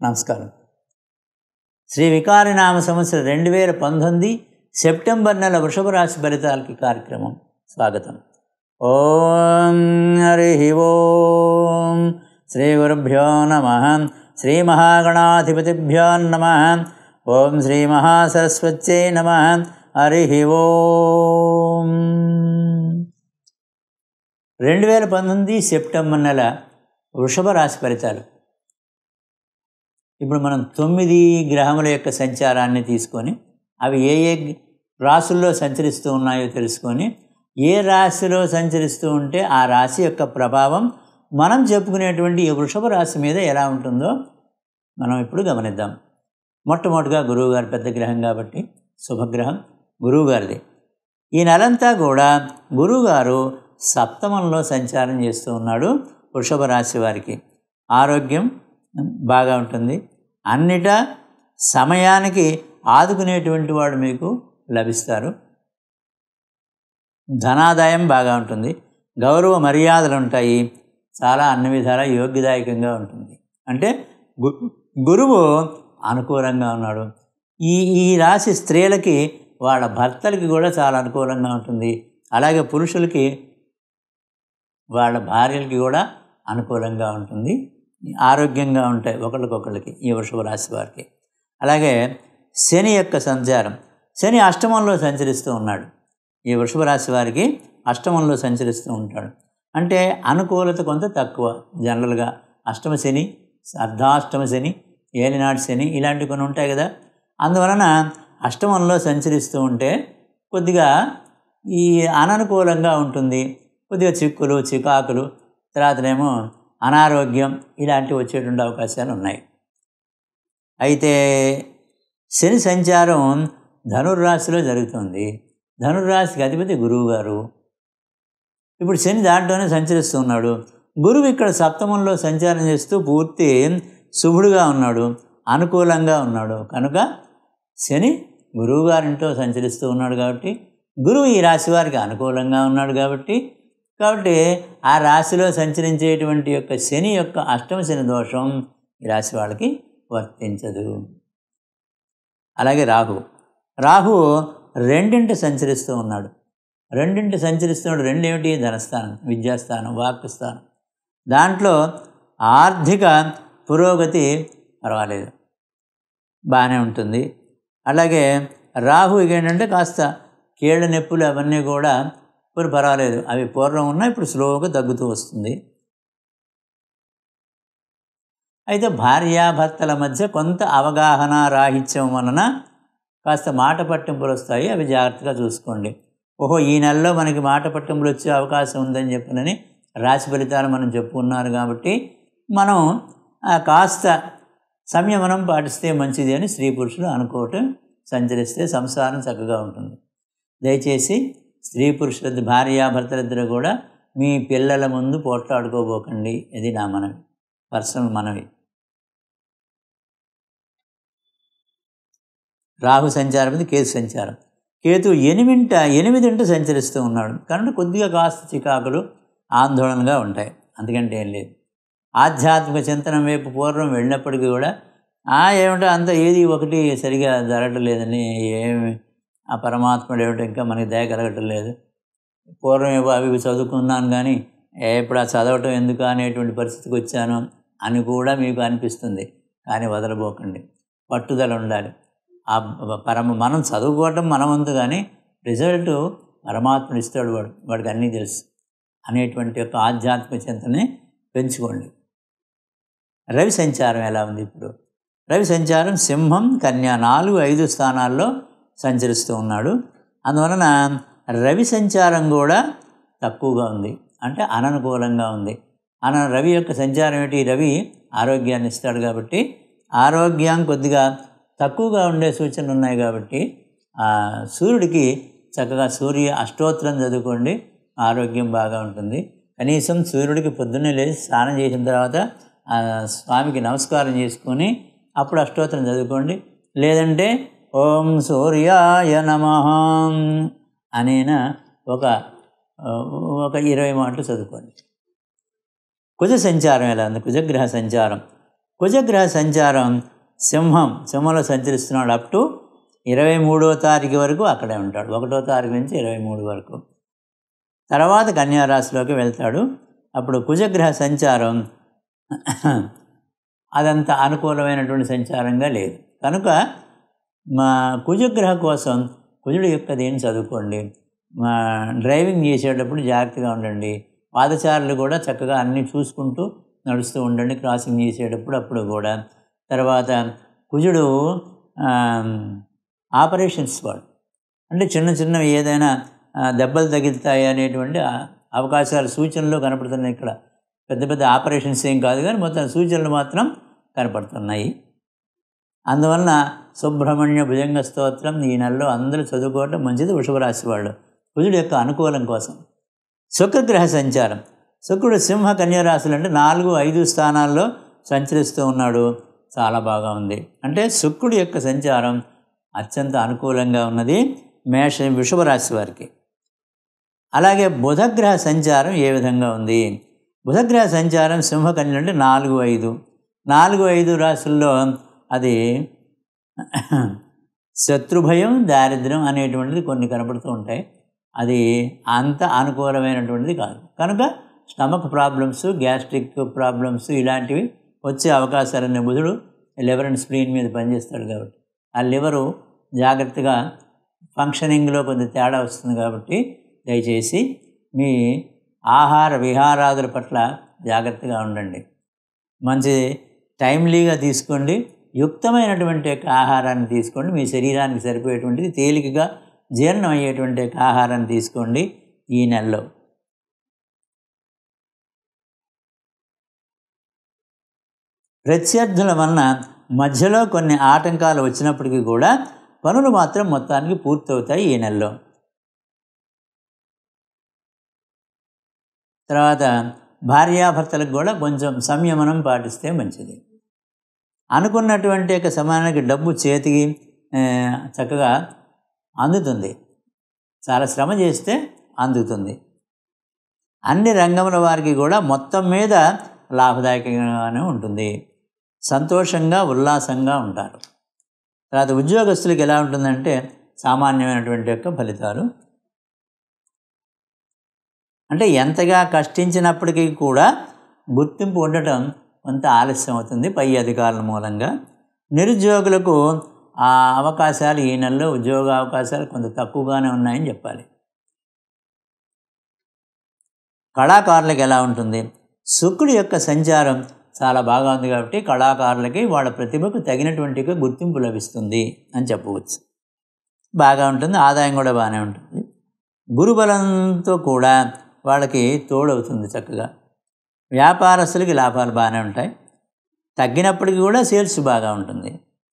నమస్కారం శ్రీ వికారినామ సంవత్సరం రెండు వేల పంతొమ్మిది సెప్టెంబర్ నెల వృషభ రాశి ఫలితాలకి కార్యక్రమం స్వాగతం ఓం హరి ఓం శ్రీ గురుభ్యో నమ శ్రీ మహాగణాధిపతిభ్యో నమ ఓం శ్రీ మహాసరస్వత్యై నమ హరి ఓం రెండు వేల పంతొమ్మిది సెప్టెంబర్ నెల వృషభ రాశి ఫలితాలు ఇప్పుడు మనం తొమ్మిది గ్రహముల యొక్క సంచారాన్ని తీసుకొని అవి ఏ ఏ రాశుల్లో సంచరిస్తూ ఉన్నాయో తెలుసుకొని ఏ రాశిలో సంచరిస్తూ ఉంటే ఆ రాశి యొక్క ప్రభావం మనం చెప్పుకునేటువంటి ఈ వృషభ రాశి మీద ఎలా ఉంటుందో మనం ఇప్పుడు గమనిద్దాం మొట్టమొదటిగా గురువుగారు పెద్ద గ్రహం కాబట్టి శుభగ్రహం గురువుగారిది ఈ నెలంతా కూడా గురువుగారు సప్తమంలో సంచారం చేస్తూ ఉన్నాడు వృషభ రాశి వారికి ఆరోగ్యం బాగా ఉంటుంది అన్నిట సమయానికి ఆదుకునేటువంటి వాడు మీకు లభిస్తారు ధనాదాయం బాగా ఉంటుంది గౌరవ మర్యాదలు ఉంటాయి చాలా అన్ని విధాల యోగ్యదాయకంగా ఉంటుంది అంటే గు- గురువు అనుకూలంగా ఉన్నాడు ఈ ఈ రాశి స్త్రీలకి వాళ్ళ భర్తలకి కూడా చాలా అనుకూలంగా ఉంటుంది అలాగే పురుషులకి వాళ్ళ భార్యలకి కూడా అనుకూలంగా ఉంటుంది ఆరోగ్యంగా ఉంటాయి ఒకరికొకరికి ఈ వృషభ రాశి వారికి అలాగే శని యొక్క సంచారం శని అష్టమంలో సంచరిస్తూ ఉన్నాడు ఈ వృషభ రాశి వారికి అష్టమంలో సంచరిస్తూ ఉంటాడు అంటే అనుకూలత కొంత తక్కువ జనరల్గా అష్టమ శని అర్ధాష్టమ శని ఏలినాటి శని ఇలాంటివి కొన్ని ఉంటాయి కదా అందువలన అష్టమంలో సంచరిస్తూ ఉంటే కొద్దిగా ఈ అననుకూలంగా ఉంటుంది కొద్దిగా చిక్కులు చికాకులు తర్వాతనేమో అనారోగ్యం ఇలాంటివి వచ్చేటువంటి అవకాశాలు ఉన్నాయి అయితే శని సంచారం ధనుర్రాశిలో జరుగుతుంది ధనుర్రాశికి అధిపతి గురువు గారు ఇప్పుడు శని దాంట్లోనే సంచరిస్తూ ఉన్నాడు గురువు ఇక్కడ సప్తమంలో సంచారం చేస్తూ పూర్తి శుభుడుగా ఉన్నాడు అనుకూలంగా ఉన్నాడు కనుక శని గురువు గారింట్లో సంచరిస్తూ ఉన్నాడు కాబట్టి గురువు ఈ రాశి వారికి అనుకూలంగా ఉన్నాడు కాబట్టి కాబట్టి ఆ రాశిలో సంచరించేటువంటి యొక్క శని యొక్క అష్టమ శని దోషం ఈ రాశి వాళ్ళకి వర్తించదు అలాగే రాహు రాహు రెండింటి సంచరిస్తూ ఉన్నాడు రెండింటి సంచరిస్తున్నాడు రెండు ఏమిటి ధనస్థానం విద్యాస్థానం వాక్కు స్థానం దాంట్లో ఆర్థిక పురోగతి పర్వాలేదు బాగానే ఉంటుంది అలాగే రాహు ఏంటంటే కాస్త కీళ్ళ నొప్పులు అవన్నీ కూడా ఇప్పుడు పర్వాలేదు అవి పూర్వం ఉన్నా ఇప్పుడు స్లోగా తగ్గుతూ వస్తుంది అయితే భార్యాభర్తల మధ్య కొంత అవగాహన రాహిత్యం వలన కాస్త మాట పట్టింపులు వస్తాయి అవి జాగ్రత్తగా చూసుకోండి ఓహో ఈ నెలలో మనకి మాట పట్టింపులు వచ్చే అవకాశం ఉందని చెప్పినని రాశి ఫలితాలు మనం చెప్పుకున్నారు కాబట్టి మనం ఆ కాస్త సంయమనం పాటిస్తే మంచిది అని స్త్రీ పురుషులు అనుకోవటం సంచరిస్తే సంసారం చక్కగా ఉంటుంది దయచేసి స్త్రీ పురుషుల భార్యాభర్తలిద్దరూ కూడా మీ పిల్లల ముందు పోట్లాడుకోబోకండి ఇది నా మనవి పర్సనల్ మనవి రాహు సంచారం ఇది కేతు సంచారం కేతు ఎనిమింట ఎనిమిదింట సంచరిస్తూ ఉన్నాడు కాబట్టి కొద్దిగా కాస్త చికాకులు ఆందోళనగా ఉంటాయి అందుకంటే ఏం లేదు ఆధ్యాత్మిక చింతనం వైపు పూర్వం వెళ్ళినప్పటికీ కూడా ఆ ఏమిటో అంత ఏది ఒకటి సరిగా జరగటం లేదని ఏమి ఆ పరమాత్ముడు ఏమిటో ఇంకా మనకి దయ కలగటం లేదు పూర్వం ఏవో అవి ఇవి చదువుకున్నాను కానీ ఏ ఇప్పుడు ఆ చదవటం ఎందుకు అనేటువంటి పరిస్థితికి వచ్చాను అని కూడా మీకు అనిపిస్తుంది కానీ వదలబోకండి పట్టుదల ఉండాలి ఆ పరమ మనం చదువుకోవటం మనవంతు కానీ రిజల్ట్ పరమాత్ముడు ఇస్తాడు వాడు వాడికి అన్నీ తెలుసు అనేటువంటి యొక్క ఆధ్యాత్మిక చింతనే పెంచుకోండి రవి సంచారం ఎలా ఉంది ఇప్పుడు రవి సంచారం సింహం కన్యా నాలుగు ఐదు స్థానాల్లో సంచరిస్తూ ఉన్నాడు అందువలన రవి సంచారం కూడా తక్కువగా ఉంది అంటే అననుకూలంగా ఉంది అన రవి యొక్క సంచారం ఏంటి రవి ఆరోగ్యాన్ని ఇస్తాడు కాబట్టి ఆరోగ్యం కొద్దిగా తక్కువగా ఉండే సూచనలు ఉన్నాయి కాబట్టి ఆ సూర్యుడికి చక్కగా సూర్య అష్టోత్తరం చదువుకోండి ఆరోగ్యం బాగా ఉంటుంది కనీసం సూర్యుడికి పొద్దున్నే లేచి స్నానం చేసిన తర్వాత ఆ స్వామికి నమస్కారం చేసుకొని అప్పుడు అష్టోత్తరం చదువుకోండి లేదంటే ఓం సూర్యాయ నమ అనేన ఒక ఒక ఇరవై మాటలు చదువుకోండి కుజ సంచారం ఎలా ఉంది కుజగ్రహ సంచారం కుజగ్రహ సంచారం సింహం సింహంలో సంచరిస్తున్నాడు అప్ టు ఇరవై మూడో తారీఖు వరకు అక్కడే ఉంటాడు ఒకటో తారీఖు నుంచి ఇరవై మూడు వరకు తర్వాత కన్యారాశిలోకి వెళ్తాడు అప్పుడు కుజగ్రహ సంచారం అదంత అనుకూలమైనటువంటి సంచారంగా లేదు కనుక మా కుజగ్రహ కోసం కుజుడు యొక్క దేని చదువుకోండి మా డ్రైవింగ్ చేసేటప్పుడు జాగ్రత్తగా ఉండండి పాదచారులు కూడా చక్కగా అన్నీ చూసుకుంటూ నడుస్తూ ఉండండి క్రాసింగ్ చేసేటప్పుడు అప్పుడు కూడా తర్వాత కుజుడు ఆపరేషన్స్ వాడు అంటే చిన్న చిన్నవి ఏదైనా ఆ, దెబ్బలు తగులుతాయి అనేటువంటి ఆ అవకాశాలు సూచనలు కనపడుతున్నాయి ఇక్కడ పెద్ద పెద్ద ఆపరేషన్స్ ఏం కాదు కానీ మొత్తం సూచనలు మాత్రం కనపడుతున్నాయి అందువలన సుబ్రహ్మణ్య భుజంగ స్తోత్రం ఈ నెలలో అందరూ చదువుకోవటం మంచిది వృషభ రాశి వాళ్ళు కుజుడు యొక్క అనుకూలం కోసం శుక్రగ్రహ సంచారం శుక్రుడు సింహ కన్యా రాశులు అంటే నాలుగు ఐదు స్థానాల్లో సంచరిస్తూ ఉన్నాడు చాలా బాగా ఉంది అంటే శుక్రుడి యొక్క సంచారం అత్యంత అనుకూలంగా ఉన్నది మేష వృషభ రాశి వారికి అలాగే బుధగ్రహ సంచారం ఏ విధంగా ఉంది బుధగ్రహ సంచారం సింహకన్యలు అంటే నాలుగు ఐదు నాలుగు ఐదు రాశుల్లో అది శత్రుభయం దారిద్ర్యం అనేటువంటిది కొన్ని కనపడుతూ ఉంటాయి అది అంత అనుకూలమైనటువంటిది కాదు కనుక స్టమక్ ప్రాబ్లమ్స్ గ్యాస్ట్రిక్ ప్రాబ్లమ్స్ ఇలాంటివి వచ్చే అవకాశాలన్నీ బుధుడు లివర్ అండ్ స్ప్లీన్ మీద పనిచేస్తాడు కాబట్టి ఆ లివరు జాగ్రత్తగా ఫంక్షనింగ్లో కొంచెం తేడా వస్తుంది కాబట్టి దయచేసి మీ ఆహార విహారాదుల పట్ల జాగ్రత్తగా ఉండండి మంచి టైమ్లీగా తీసుకోండి యుక్తమైనటువంటి యొక్క ఆహారాన్ని తీసుకోండి మీ శరీరానికి సరిపోయేటువంటిది తేలికగా జీర్ణం అయ్యేటువంటి యొక్క ఆహారాన్ని తీసుకోండి ఈ నెలలో ప్రత్యర్థుల వలన మధ్యలో కొన్ని ఆటంకాలు వచ్చినప్పటికీ కూడా పనులు మాత్రం మొత్తానికి పూర్తవుతాయి ఈ నెలలో తర్వాత భార్యాభర్తలకు కూడా కొంచెం సంయమనం పాటిస్తే మంచిది అనుకున్నటువంటి యొక్క సమయానికి డబ్బు చేతికి ఆ, చక్కగా అందుతుంది చాలా శ్రమ చేస్తే అందుతుంది అన్ని రంగముల వారికి కూడా మొత్తం మీద లాభదాయకంగానే ఉంటుంది సంతోషంగా ఉల్లాసంగా ఉంటారు తర్వాత ఉద్యోగస్తులకు ఎలా ఉంటుందంటే సామాన్యమైనటువంటి యొక్క ఫలితాలు అంటే ఎంతగా కష్టించినప్పటికీ కూడా గుర్తింపు ఉండటం కొంత ఆలస్యం అవుతుంది పై అధికారుల మూలంగా నిరుద్యోగులకు ఆ అవకాశాలు ఈ నెలలో ఉద్యోగ అవకాశాలు కొంత తక్కువగానే ఉన్నాయని చెప్పాలి కళాకారులకు ఎలా ఉంటుంది శుక్రుడి యొక్క సంచారం చాలా బాగా ఉంది కాబట్టి కళాకారులకి వాళ్ళ ప్రతిభకు తగినటువంటి గుర్తింపు లభిస్తుంది అని చెప్పవచ్చు బాగా ఉంటుంది ఆదాయం కూడా బాగానే ఉంటుంది గురుబలంతో కూడా వాళ్ళకి తోడవుతుంది చక్కగా వ్యాపారస్తులకి లాభాలు బాగానే ఉంటాయి తగ్గినప్పటికీ కూడా సేల్స్ బాగా ఉంటుంది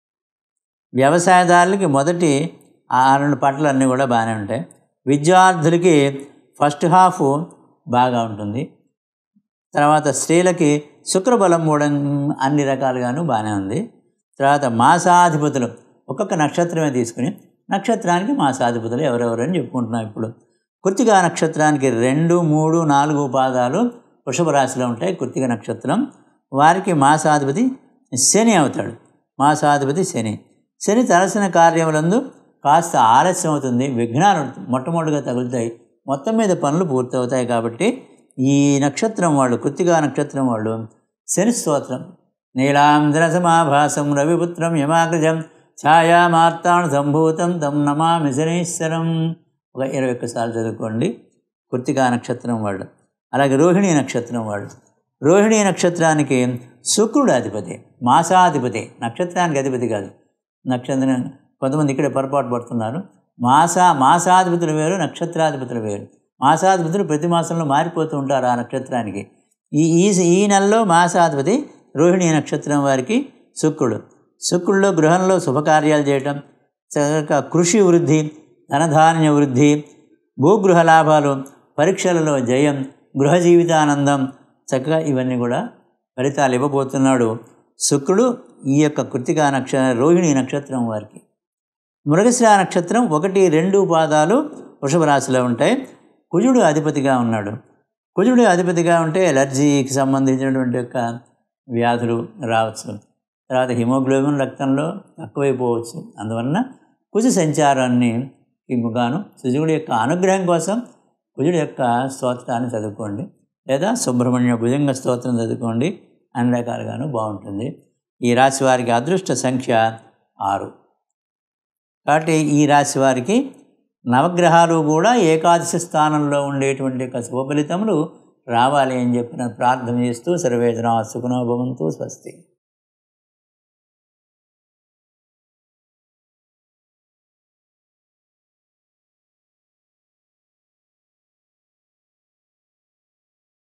వ్యవసాయదారులకి మొదటి ఆరు పట్ల అన్నీ కూడా బాగానే ఉంటాయి విద్యార్థులకి ఫస్ట్ హాఫ్ బాగా ఉంటుంది తర్వాత స్త్రీలకి శుక్రబలం కూడా అన్ని రకాలుగాను బాగానే ఉంది తర్వాత మాసాధిపతులు ఒక్కొక్క నక్షత్రమే తీసుకుని నక్షత్రానికి మాసాధిపతులు ఎవరెవరు అని చెప్పుకుంటున్నాం ఇప్పుడు కృతికా నక్షత్రానికి రెండు మూడు నాలుగు పాదాలు వృషభ రాశిలో ఉంటాయి కృతిక నక్షత్రం వారికి మాసాధిపతి శని అవుతాడు మాసాధిపతి శని శని తలసిన కార్యములందు కాస్త ఆలస్యం అవుతుంది విఘ్నాలు మొట్టమొదటిగా తగులుతాయి మొత్తం మీద పనులు పూర్తవుతాయి కాబట్టి ఈ నక్షత్రం వాళ్ళు కృతికా నక్షత్రం వాళ్ళు శని స్తోత్రం నీలాంధ్ర సమాభాసం రవిపుత్రం యమాగ్రజం ఛాయామార్తాణ సంభూతం తం నమామి శనీశ్వరం ఒక ఇరవై ఒక్కసార్లు చదువుకోండి కృతికా నక్షత్రం వాళ్ళు అలాగే రోహిణీ నక్షత్రం వాళ్ళు రోహిణీ నక్షత్రానికి శుక్రుడు అధిపతి మాసాధిపతి నక్షత్రానికి అధిపతి కాదు నక్షత్రం కొంతమంది ఇక్కడే పొరపాటు పడుతున్నారు మాస మాసాధిపతులు వేరు నక్షత్రాధిపతులు వేరు మాసాధిపతులు ప్రతి మాసంలో మారిపోతూ ఉంటారు ఆ నక్షత్రానికి ఈ ఈ ఈ నెలలో మాసాధిపతి రోహిణీ నక్షత్రం వారికి శుక్రుడు శుక్రుల్లో గృహంలో శుభకార్యాలు చేయటం చక్కగా కృషి వృద్ధి ధనధాన్య వృద్ధి భూగృహ లాభాలు పరీక్షలలో జయం గృహ జీవితానందం చక్కగా ఇవన్నీ కూడా ఫలితాలు ఇవ్వబోతున్నాడు శుక్రుడు ఈ యొక్క కృతికా నక్ష రోహిణి నక్షత్రం వారికి మృగశిర నక్షత్రం ఒకటి రెండు పాదాలు వృషభ రాశిలో ఉంటాయి కుజుడు అధిపతిగా ఉన్నాడు కుజుడు అధిపతిగా ఉంటే ఎలర్జీకి సంబంధించినటువంటి యొక్క వ్యాధులు రావచ్చు తర్వాత హిమోగ్లోబిన్ రక్తంలో తక్కువైపోవచ్చు అందువలన కుజ సంచారాన్ని గాను కుజుడి యొక్క అనుగ్రహం కోసం కుజుడి యొక్క స్తోత్రాన్ని చదువుకోండి లేదా సుబ్రహ్మణ్య భుజంగ స్తోత్రం చదువుకోండి అన్ని రకాలుగాను బాగుంటుంది ఈ రాశి వారికి అదృష్ట సంఖ్య ఆరు కాబట్టి ఈ రాశి వారికి నవగ్రహాలు కూడా ఏకాదశి స్థానంలో ఉండేటువంటి యొక్క శుభ ఫలితములు రావాలి అని చెప్పిన ప్రార్థన చేస్తూ సర్వేజన సుఖనోభవంతు స్వస్తి